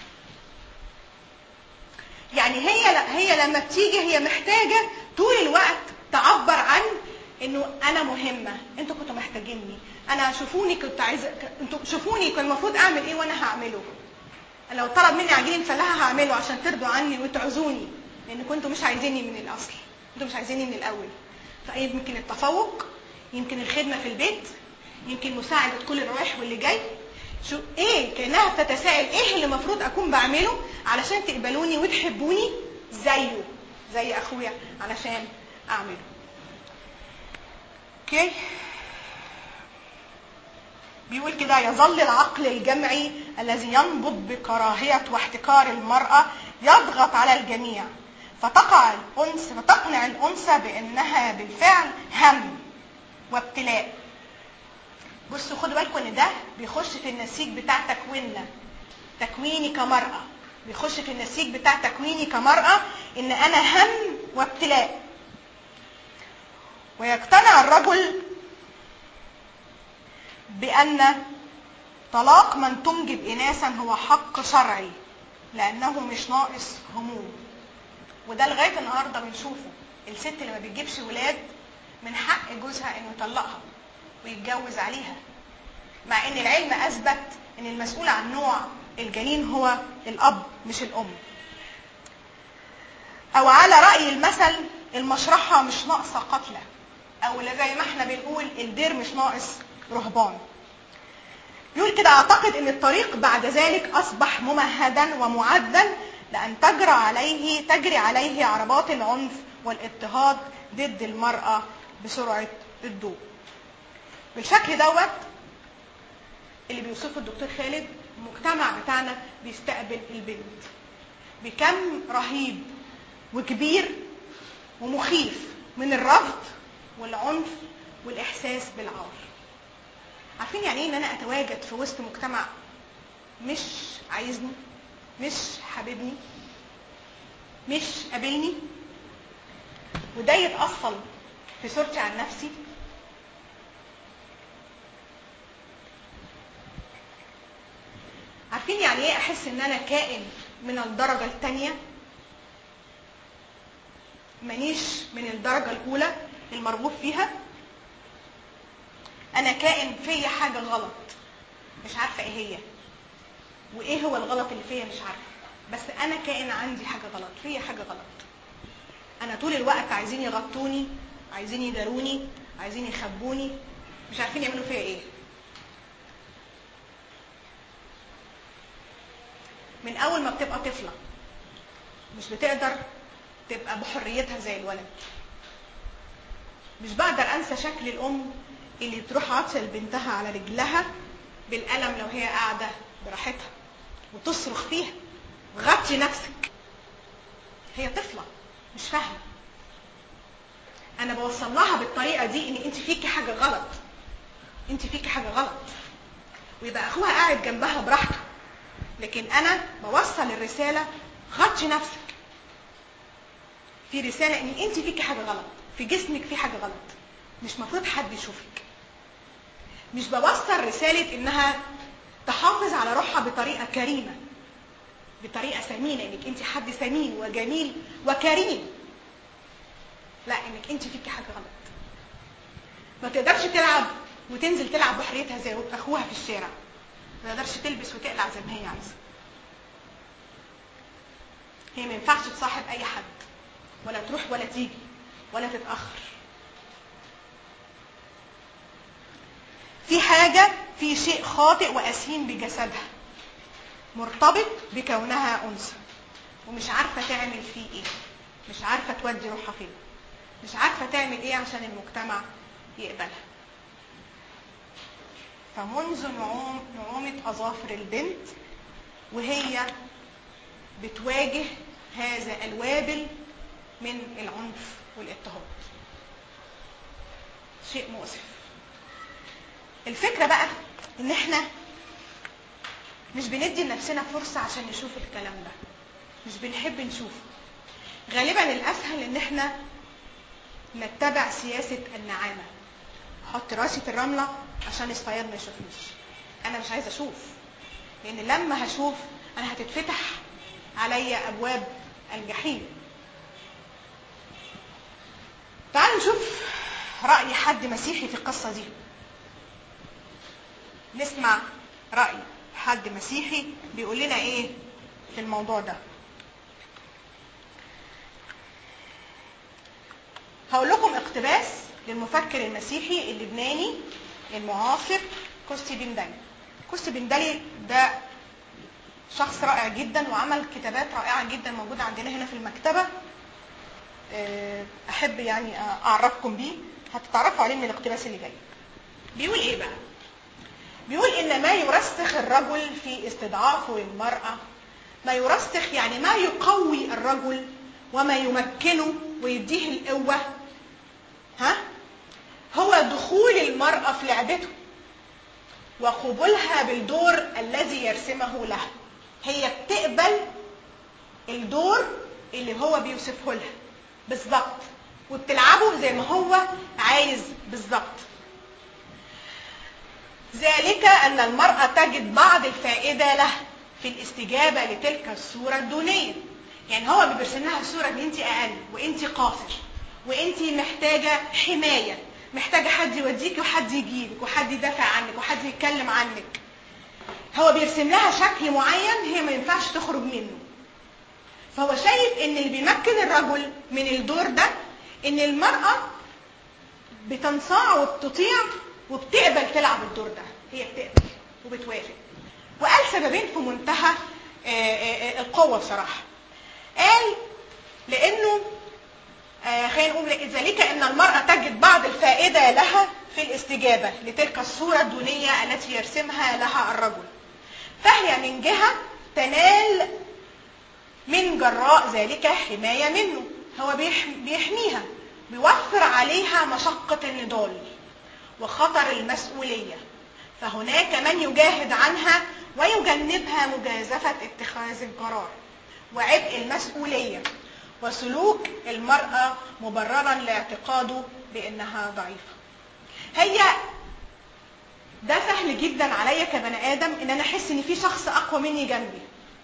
يعني هي هي لما بتيجي هي محتاجه طول الوقت تعبر عن انه انا مهمه انتوا كنتوا محتاجيني انا شوفوني كنت عايزه انتوا شوفوني كان المفروض اعمل ايه وانا هعمله لو طلب مني عجين فلاحه هعمله عشان ترضوا عني وتعزوني لان كنتوا مش عايزيني من الاصل انتوا مش عايزيني من الاول فيمكن التفوق يمكن الخدمه في البيت يمكن مساعده كل الرايح واللي جاي شو ايه كانها بتتساءل ايه اللي المفروض اكون بعمله علشان تقبلوني وتحبوني زيه زي اخويا علشان اعمله اوكي بيقول كده يظل العقل الجمعي الذي ينبض بكراهية واحتكار المرأة يضغط على الجميع فتقع الأنثى فتقنع الأنثى بأنها بالفعل هم وابتلاء بصوا خدوا بالكم ان ده بيخش في النسيج بتاع تكويننا تكويني كمرأة بيخش في النسيج بتاع تكويني كمرأة ان انا هم وابتلاء ويقتنع الرجل بأن طلاق من تنجب إناثا هو حق شرعي لأنه مش ناقص هموم وده لغاية النهاردة بنشوفه الست اللي ما بتجيبش ولاد من حق جوزها انه يطلقها ويتجوز عليها مع ان العلم اثبت ان المسؤول عن نوع الجنين هو الاب مش الام او على راي المثل المشرحه مش ناقصه قتله او زي ما احنا بنقول الدير مش ناقص رهبان يقول كده اعتقد ان الطريق بعد ذلك اصبح ممهدا ومعدا لان تجرى عليه تجري عليه عربات العنف والاضطهاد ضد المراه بسرعه الضوء بالشكل دوت اللي بيوصفه الدكتور خالد المجتمع بتاعنا بيستقبل البنت بكم رهيب وكبير ومخيف من الرفض والعنف والاحساس بالعار عارفين يعني ايه ان انا اتواجد في وسط مجتمع مش عايزني مش حاببني مش قابلني وده يتأصل في صورتي عن نفسي عارفين يعني ايه احس ان انا كائن من الدرجة الثانية مانيش من الدرجة الاولى المرغوب فيها انا كائن فيا حاجة غلط مش عارفة ايه هي وايه هو الغلط اللي فيا مش عارفة بس انا كائن عندي حاجة غلط فيا حاجة غلط انا طول الوقت عايزين يغطوني عايزين يداروني عايزين يخبوني مش عارفين يعملوا فيا ايه من اول ما بتبقى طفله مش بتقدر تبقى بحريتها زي الولد مش بقدر انسى شكل الام اللي تروح عاطسه لبنتها على رجلها بالقلم لو هي قاعده براحتها وتصرخ فيها غطي نفسك هي طفله مش فاهمه انا بوصل لها بالطريقه دي ان انت فيكي حاجه غلط انت فيكي حاجه غلط ويبقى اخوها قاعد جنبها براحته لكن انا بوصل الرساله غطي نفسك في رساله ان انت فيكي حاجه غلط في جسمك في حاجه غلط مش مفروض حد يشوفك مش بوصل رساله انها تحافظ على روحها بطريقه كريمه بطريقه ثمينه انك انت حد ثمين وجميل وكريم لا انك انت فيكي حاجه غلط ما تقدرش تلعب وتنزل تلعب بحريتها زي اخوها في الشارع ما تقدرش تلبس وتقلع زي ما هي عايزه هي ما ينفعش تصاحب اي حد ولا تروح ولا تيجي ولا تتاخر في حاجه في شيء خاطئ واثيم بجسدها مرتبط بكونها انثى ومش عارفه تعمل فيه ايه مش عارفه تودي روحها فين مش عارفه تعمل ايه عشان المجتمع يقبلها فمنذ نعوم نعومة أظافر البنت وهي بتواجه هذا الوابل من العنف والاضطهاد شيء مؤسف الفكره بقى ان احنا مش بندي لنفسنا فرصه عشان نشوف الكلام ده مش بنحب نشوفه غالبا الاسهل ان احنا نتبع سياسه النعامه احط راسي في الرمله عشان الصياد ما يشوفنيش انا مش عايزه اشوف لان لما هشوف انا هتتفتح عليا ابواب الجحيم تعالوا نشوف راي حد مسيحي في القصه دي نسمع راي حد مسيحي بيقول لنا ايه في الموضوع ده هقول لكم اقتباس للمفكر المسيحي اللبناني المعاصر كوستي بندلي كوستي بندلي ده شخص رائع جدا وعمل كتابات رائعة جدا موجودة عندنا هنا في المكتبة أحب يعني أعرفكم بيه هتتعرفوا عليه من الاقتباس اللي جاي بيقول إيه بقى بيقول إن ما يرسخ الرجل في استضعافه للمرأة ما يرسخ يعني ما يقوي الرجل وما يمكنه ويديه القوة ها هو دخول المرأة في لعبته وقبولها بالدور الذي يرسمه لها هي بتقبل الدور اللي هو بيوصفه لها بالظبط وبتلعبه زي ما هو عايز بالظبط ذلك ان المرأة تجد بعض الفائدة له في الاستجابة لتلك الصورة الدونية يعني هو بيرسم لها الصورة ان انت اقل وانت قاصر وانت محتاجة حماية محتاجة حد يوديكي وحد يجيبك وحد يدافع عنك وحد يتكلم عنك هو بيرسم لها شكل معين هي ما ينفعش تخرج منه فهو شايف ان اللي بيمكن الرجل من الدور ده ان المرأة بتنصاع وبتطيع وبتقبل تلعب الدور ده هي بتقبل وبتوافق وقال سببين في منتهى القوة بصراحة قال لانه خلينا نقول ذلك ان المرأة تجد بعض الفائدة لها في الاستجابة لتلك الصورة الدونية التي يرسمها لها الرجل فهي من جهة تنال من جراء ذلك حماية منه هو بيحميها بيوفر عليها مشقة النضال وخطر المسؤولية فهناك من يجاهد عنها ويجنبها مجازفة اتخاذ القرار وعبء المسؤولية وسلوك المرأة مبررا لاعتقاده بأنها ضعيفة هي ده سهل جدا عليا كبني ادم ان انا احس ان في شخص اقوى مني جنبي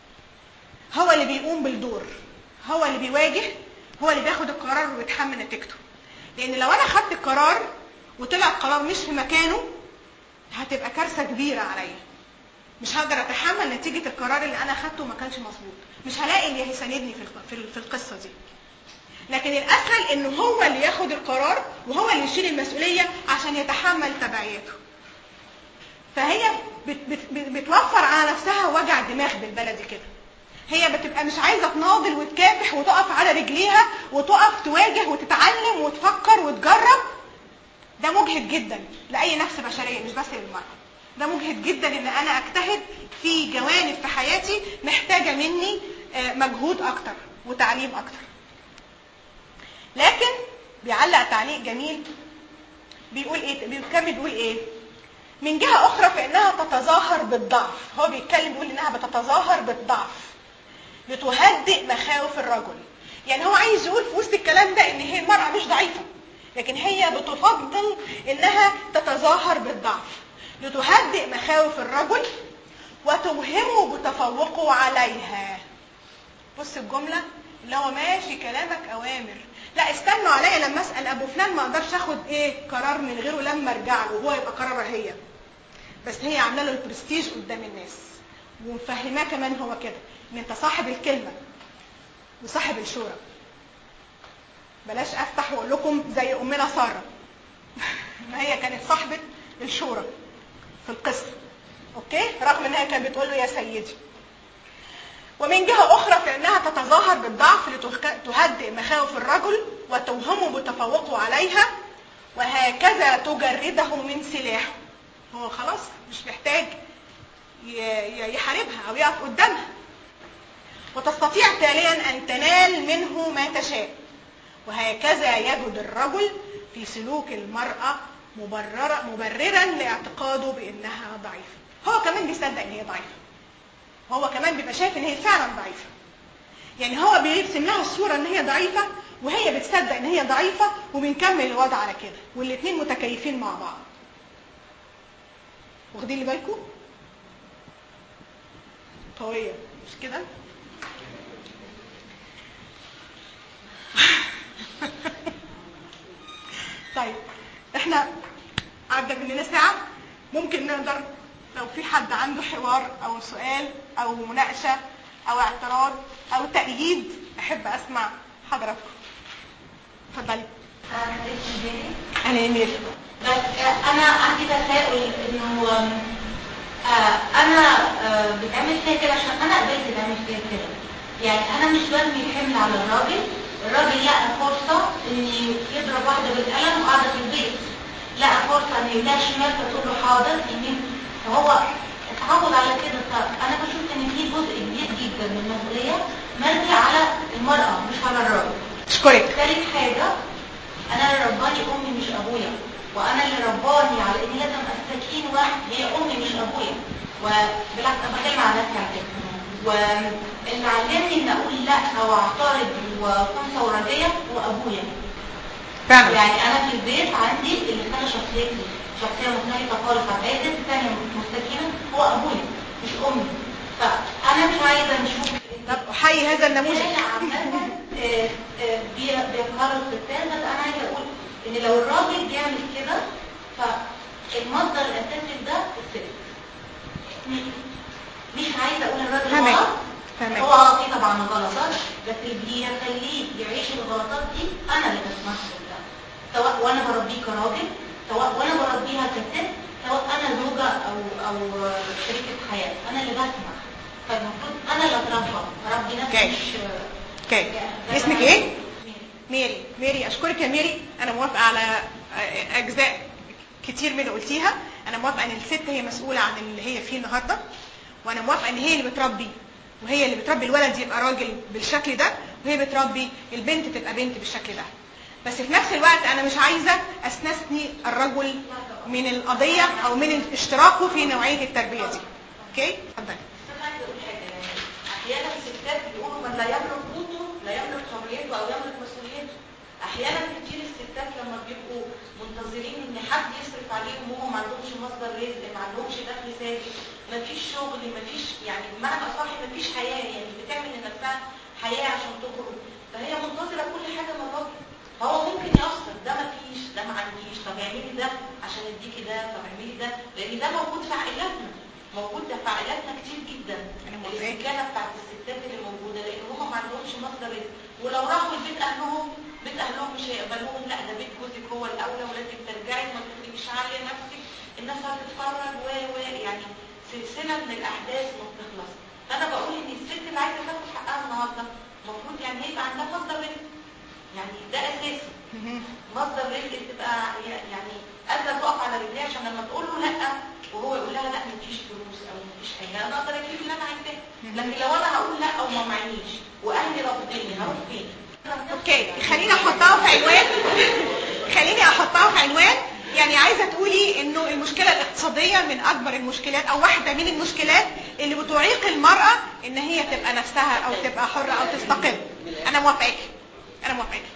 هو اللي بيقوم بالدور هو اللي بيواجه هو اللي بياخد القرار وبيتحمل نتيجته لان لو انا خدت القرار وطلع القرار مش في مكانه هتبقى كارثه كبيره عليا مش هقدر اتحمل نتيجه القرار اللي انا خدته وما كانش مظبوط مش هلاقي اللي هيساندني في في القصه دي لكن الاسهل انه هو اللي ياخد القرار وهو اللي يشيل المسؤوليه عشان يتحمل تبعياته فهي بت بت بتوفر على نفسها وجع دماغ بالبلدي كده هي بتبقى مش عايزه تناضل وتكافح وتقف على رجليها وتقف تواجه وتتعلم وتفكر وتجرب ده مجهد جدا لاي نفس بشريه مش بس للمراه ده مجهد جدا ان انا اجتهد في جوانب في حياتي محتاجه مني مجهود اكتر وتعليم اكتر لكن بيعلق تعليق جميل بيقول ايه بيكمل بيقول ايه من جهه اخرى فانها تتظاهر بالضعف هو بيتكلم بيقول انها بتتظاهر بالضعف لتهدئ مخاوف الرجل يعني هو عايز يقول في وسط الكلام ده ان هي المراه مش ضعيفه لكن هي بتفضل انها تتظاهر بالضعف لتهدئ مخاوف الرجل وتوهمه بتفوقه عليها بص الجمله اللي هو ماشي كلامك اوامر لا استنوا عليا لما اسال ابو فلان ما اقدرش اخد ايه قرار من غيره لما ارجع له وهو يبقى قرارها هي بس هي عامله له البرستيج قدام الناس ومفهماه كمان هو كده ان انت صاحب الكلمه وصاحب الشورى بلاش افتح واقول لكم زي امنا ساره ما هي كانت صاحبه الشورى في القصه اوكي رغم انها كانت بتقول له يا سيدي ومن جهة أخرى فإنها تتظاهر بالضعف لتهدئ مخاوف الرجل وتوهمه بتفوقه عليها وهكذا تجرده من سلاحه هو خلاص مش محتاج ي- يحاربها او يقف قدامها وتستطيع تاليا ان تنال منه ما تشاء وهكذا يجد الرجل في سلوك المرأة مبررة مبررا لاعتقاده بانها ضعيفة هو كمان بيصدق ان هي ضعيفة هو كمان بيبقى شايف ان هي فعلا ضعيفة يعني هو بيرسم لها الصورة ان هي ضعيفة وهي بتصدق ان هي ضعيفة وبنكمل الوضع على كده والاتنين متكيفين مع بعض واخدين لي بالكم قوية مش كده طيب احنا عدى مننا ساعة ممكن نقدر لو في حد عنده حوار او سؤال او مناقشة او اعتراض او تأييد احب اسمع حضراتكم اتفضلي أنا اسمي جيري. انا امير بس آه، انا عندي تساؤل انه آم، آه، انا آه، بتعمل فيها كده عشان انا قبلت تعمل فيها كده يعني انا مش برمي الحمل على الراجل الراجل لقى فرصة ان يضرب واحدة بالقلم وقاعدة في البيت لقى فرصة ان يلاقي شمال فتقول له حاضر يمين فهو اتعود على كده فانا بشوف ان في جزء كبير جدا من المسؤولية مرمي على المرأة مش على الراجل اشكرك ثالث حاجة أنا اللي رباني أمي مش أبويا وأنا اللي رباني على إني لازم أستكين واحد هي أمي مش أبويا وبالعكس أنا بتكلم على نفسي على فكرة واللي علمني إن أقول لأ وأعترض وأكون ثورجية هو أبويا فعلا يعني أنا في البيت عندي اللي خلى شخصيتي شخصية مختلفة خالص عن أي ست تانية مستكينة هو أبويا مش أمي فأنا مش عايزة نشوف إن طب احيي هذا النموذج الرجال عامة آه، آه، بي- بيقهروا الستات بس انا عايزه اقول ان لو الراجل بيعمل كده فالمصدر الاساسي لده الست م- مش عايزه اقول الراجل تمام. غلط تمام. هو اه في طبعا غلطات بس اللي بيخليه يعيش الغلطات دي انا اللي بسمح له ده سواء وانا بربيه كراجل سواء وانا بربيها كست سواء انا زوجه او او شريكه حياه انا اللي بسمح فالمفروض انا اللي اتربى اربي نفسي اوكي. مش اوكي اسمك ايه ميري ميري اشكرك يا ميري انا موافقه على اجزاء كتير من اللي قلتيها انا موافقه ان الست هي مسؤوله عن اللي هي فيه النهارده وانا موافقه ان هي اللي بتربي وهي اللي بتربي الولد يبقى راجل بالشكل ده وهي بتربي البنت تبقى بنت بالشكل ده بس في نفس الوقت انا مش عايزه استثني الرجل من القضيه او من اشتراكه في نوعيه التربيه دي اوكي اتفضلي انا عايزه اقول حاجه يعني احيانا الستات بيقولوا من لا يملك قوته لا يملك حريته او يملك مسؤوليته احيانا كتير الستات لما بيبقوا منتظرين ان حد يصرف عليهم وهم ما عندهمش مصدر رزق ما عندهمش دخل ثابت ما فيش شغل ما فيش يعني بمعنى اصح ما فيش حياه يعني بتعمل لنفسها حياه عشان تخرج فهي منتظره كل حاجه من الراجل هو ممكن يقصر ده ما فيش ده ما عنديش طب اعملي ده عشان اديكي ده طب اعملي ده لان ده موجود في عائلاتنا موجود ده في عائلاتنا كتير جدا أنا موافقة. الاستكانه بتاعت الستات اللي موجوده لان هم ما عندهمش مصدر رزق ولو راحوا البيت اهلهم بيت اهلهم مش هيقبلوهم لا ده بيت جوزك هو الاولى ولازم ترجعي ما تخليكيش عاليه نفسك الناس هتتفرج و و يعني سلسله من الاحداث ما بتخلص فانا بقول ان الست اللي عايزه تاخد حقها النهارده المفروض يعني هيبقى عندها مصدر رزق يعني ده اساسي مهم. مصدر رزق تبقى يعني قادره تقف على رجليها عشان لما تقول له لا وهو يقول لها لا مفيش فلوس او مفيش حاجه انا اقدر اجيب اللي انا عايزاه لكن لو انا هقول لا او ما معيش واهلي رافضيني هروح فين؟ اوكي خليني احطها في عنوان خليني احطها في عنوان يعني عايزه تقولي انه المشكله الاقتصاديه من اكبر المشكلات او واحده من المشكلات اللي بتعيق المراه ان هي تبقى نفسها او تبقى حره او تستقل انا موافقاكي انا موافقاكي